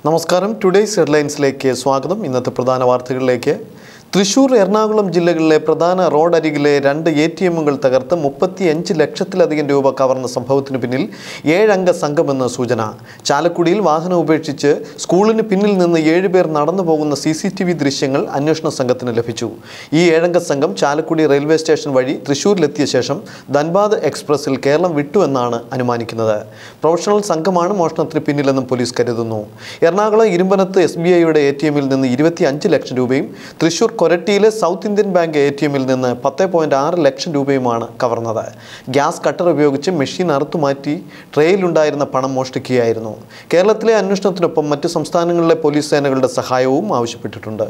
നമസ്കാരം ടുഡേയ്സ് ഹെഡ്ലൈൻസിലേക്ക് സ്വാഗതം ഇന്നത്തെ പ്രധാന വാർത്തകളിലേക്ക് തൃശൂർ എറണാകുളം ജില്ലകളിലെ പ്രധാന റോഡരികിലെ രണ്ട് എ ടി എമ്മുകൾ തകർത്ത് മുപ്പത്തിയഞ്ച് ലക്ഷത്തിലധികം രൂപ കവർന്ന സംഭവത്തിന് പിന്നിൽ ഏഴംഗ സംഘമെന്ന് സൂചന ചാലക്കുടിയിൽ വാഹനം ഉപേക്ഷിച്ച് സ്കൂളിന് പിന്നിൽ നിന്ന് ഏഴുപേർ നടന്നു പോകുന്ന സി സി ടി വി ദൃശ്യങ്ങൾ അന്വേഷണ സംഘത്തിന് ലഭിച്ചു ഈ ഏഴംഗ സംഘം ചാലക്കുടി റെയിൽവേ സ്റ്റേഷൻ വഴി തൃശൂരിലെത്തിയ ശേഷം ധൻബാദ് എക്സ്പ്രസിൽ കേരളം വിട്ടുവെന്നാണ് അനുമാനിക്കുന്നത് പ്രൊഫഷണൽ സംഘമാണ് മോഷണത്തിന് പിന്നിലെന്നും പോലീസ് കരുതുന്നു എറണാകുളം ഇരുമ്പനത്ത് എസ് ബി ഐയുടെ എ ടി എമ്മിൽ നിന്ന് ഇരുപത്തി അഞ്ച് ലക്ഷം രൂപയും തൃശൂർ കൊരട്ടിയിലെ South Indian Bank A T എമ്മിൽ നിന്ന് പത്ത് പോയിന്റ് ആറ് ലക്ഷം രൂപയുമാണ് കവർന്നത് ഗ്യാസ് കട്ടർ ഉപയോഗിച്ച് മെഷീൻ അറുത്തുമാറ്റി ട്രേയിലുണ്ടായിരുന്ന പണം മോഷ്ടിക്കുകയായിരുന്നു കേരളത്തിലെ അന്വേഷണത്തിനൊപ്പം മറ്റ് സംസ്ഥാനങ്ങളിലെ പോലീസ് സേനകളുടെ സഹായവും ആവശ്യപ്പെട്ടിട്ടുണ്ട്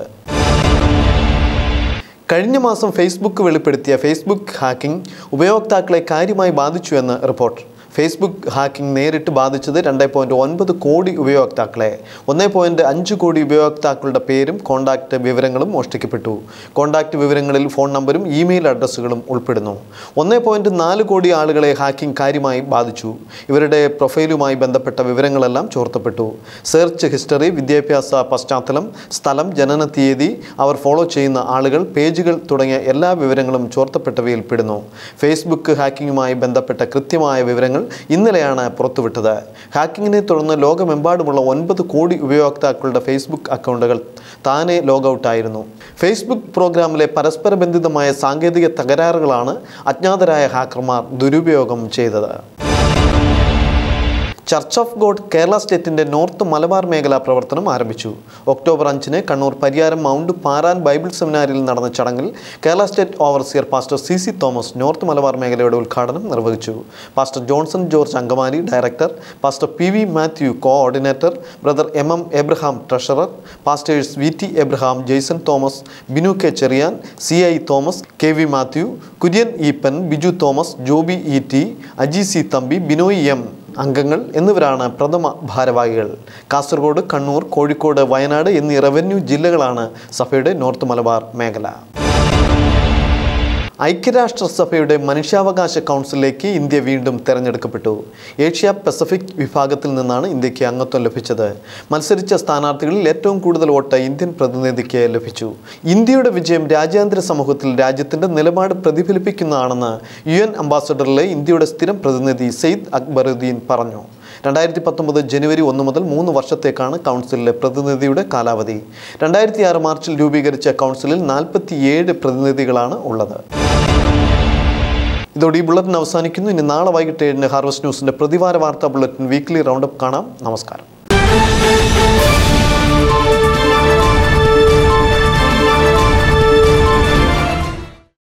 കഴിഞ്ഞ മാസം ഫേസ്ബുക്ക് വെളിപ്പെടുത്തിയ ഫേസ്ബുക്ക് ഹാക്കിംഗ് ഉപയോക്താക്കളെ കാര്യമായി ബാധിച്ചു എന്ന് റിപ്പോർട്ട് ഫേസ്ബുക്ക് ഹാക്കിംഗ് നേരിട്ട് ബാധിച്ചത് രണ്ട് പോയിൻറ്റ് ഒൻപത് കോടി ഉപയോക്താക്കളെ ഒന്ന് പോയിൻറ്റ് അഞ്ച് കോടി ഉപയോക്താക്കളുടെ പേരും കോൺടാക്റ്റ് വിവരങ്ങളും മോഷ്ടിക്കപ്പെട്ടു കോൺടാക്റ്റ് വിവരങ്ങളിൽ ഫോൺ നമ്പരും ഇമെയിൽ അഡ്രസ്സുകളും ഉൾപ്പെടുന്നു ഒന്ന് പോയിൻറ്റ് നാല് കോടി ആളുകളെ ഹാക്കിംഗ് കാര്യമായി ബാധിച്ചു ഇവരുടെ പ്രൊഫൈലുമായി ബന്ധപ്പെട്ട വിവരങ്ങളെല്ലാം ചോർത്തപ്പെട്ടു സെർച്ച് ഹിസ്റ്ററി വിദ്യാഭ്യാസ പശ്ചാത്തലം സ്ഥലം ജനന തീയതി അവർ ഫോളോ ചെയ്യുന്ന ആളുകൾ പേജുകൾ തുടങ്ങിയ എല്ലാ വിവരങ്ങളും ചോർത്തപ്പെട്ടവയിൽ പെടുന്നു ഫേസ്ബുക്ക് ഹാക്കിങ്ങുമായി ബന്ധപ്പെട്ട കൃത്യമായ വിവരങ്ങൾ ഇന്നലെയാണ് പുറത്തുവിട്ടത് ഹാക്കിങ്ങിനെ തുടർന്ന് ലോകമെമ്പാടുമുള്ള ഒൻപത് കോടി ഉപയോക്താക്കളുടെ ഫേസ്ബുക്ക് അക്കൗണ്ടുകൾ താനെ ലോഗൌട്ടായിരുന്നു ഫേസ്ബുക്ക് പ്രോഗ്രാമിലെ പരസ്പര ബന്ധിതമായ സാങ്കേതിക തകരാറുകളാണ് അജ്ഞാതരായ ഹാക്കർമാർ ദുരുപയോഗം ചെയ്തത് ചർച്ച് ഓഫ് ഗോഡ് കേരള സ്റ്റേറ്റിന്റെ നോർത്ത് മലബാർ മേഖല പ്രവർത്തനം ആരംഭിച്ചു ഒക്ടോബർ അഞ്ചിന് Kannur Pariyaram mount Paran Bible സെമിനാരിൽ നടന്ന ചടങ്ങിൽ Kerala state overseer pastor C C Thomas north Malabar മേഖലയുടെ ഉദ്ഘാടനം നിർവഹിച്ചു pastor Johnson George Angamaly director pastor P V Mathew coordinator brother M M Abraham treasurer pastors V T Abraham Jaison Thomas Binu K Cherian C I Thomas K V Mathew Kurian Eapen Biju Thomas Joby E T Aji C Thampi Binoy M അംഗങ്ങൾ എന്നിവരാണ് പ്രഥമ ഭാരവാഹികൾ കാസർഗോഡ് കണ്ണൂർ കോഴിക്കോട് വയനാട് എന്നീ റവന്യൂ ജില്ലകളാണ് സഭയുടെ നോർത്ത് മലബാർ മേഖല ഐക്യരാഷ്ട്രസഭയുടെ മനുഷ്യാവകാശ കൗൺസിലിലേക്ക് ഇന്ത്യ വീണ്ടും തെരഞ്ഞെടുക്കപ്പെട്ടു ഏഷ്യ പസഫിക് വിഭാഗത്തിൽ നിന്നാണ് ഇന്ത്യക്ക് അംഗത്വം ലഭിച്ചത് മത്സരിച്ച സ്ഥാനാർത്ഥികളിൽ ഏറ്റവും കൂടുതൽ വോട്ട് ഇന്ത്യൻ പ്രതിനിധിക്ക് ലഭിച്ചു ഇന്ത്യയുടെ വിജയം രാജ്യാന്തര സമൂഹത്തിൽ രാജ്യത്തിൻ്റെ നിലപാട് പ്രതിഫലിപ്പിക്കുന്നതാണെന്ന് യു എൻ അംബാസഡറിലെ ഇന്ത്യയുടെ സ്ഥിരം പ്രതിനിധി സെയ്ദ് അക്ബറുദ്ദീൻ പറഞ്ഞു രണ്ടായിരത്തി പത്തൊമ്പത് ജനുവരി ഒന്ന് മുതൽ മൂന്ന് വർഷത്തേക്കാണ് കൗൺസിലിലെ പ്രതിനിധിയുടെ കാലാവധി രണ്ടായിരത്തി ആറ് മാർച്ചിൽ രൂപീകരിച്ച കൗൺസിലിൽ നാൽപ്പത്തിയേഴ് പ്രതിനിധികളാണ് ഉള്ളത് ഇതോടെ ഈ ബുള്ളറ്റിൻ അവസാനിക്കുന്നു ഇനി നാളെ വൈകിട്ട് ഏഴിന് ഹാർവസ്റ്റ് ന്യൂസിന്റെ പ്രതിവാര വാർത്താ ബുള്ളറ്റിൻ വീക്ക്ലി റൗണ്ടപ്പ് കാണാം നമസ്കാരം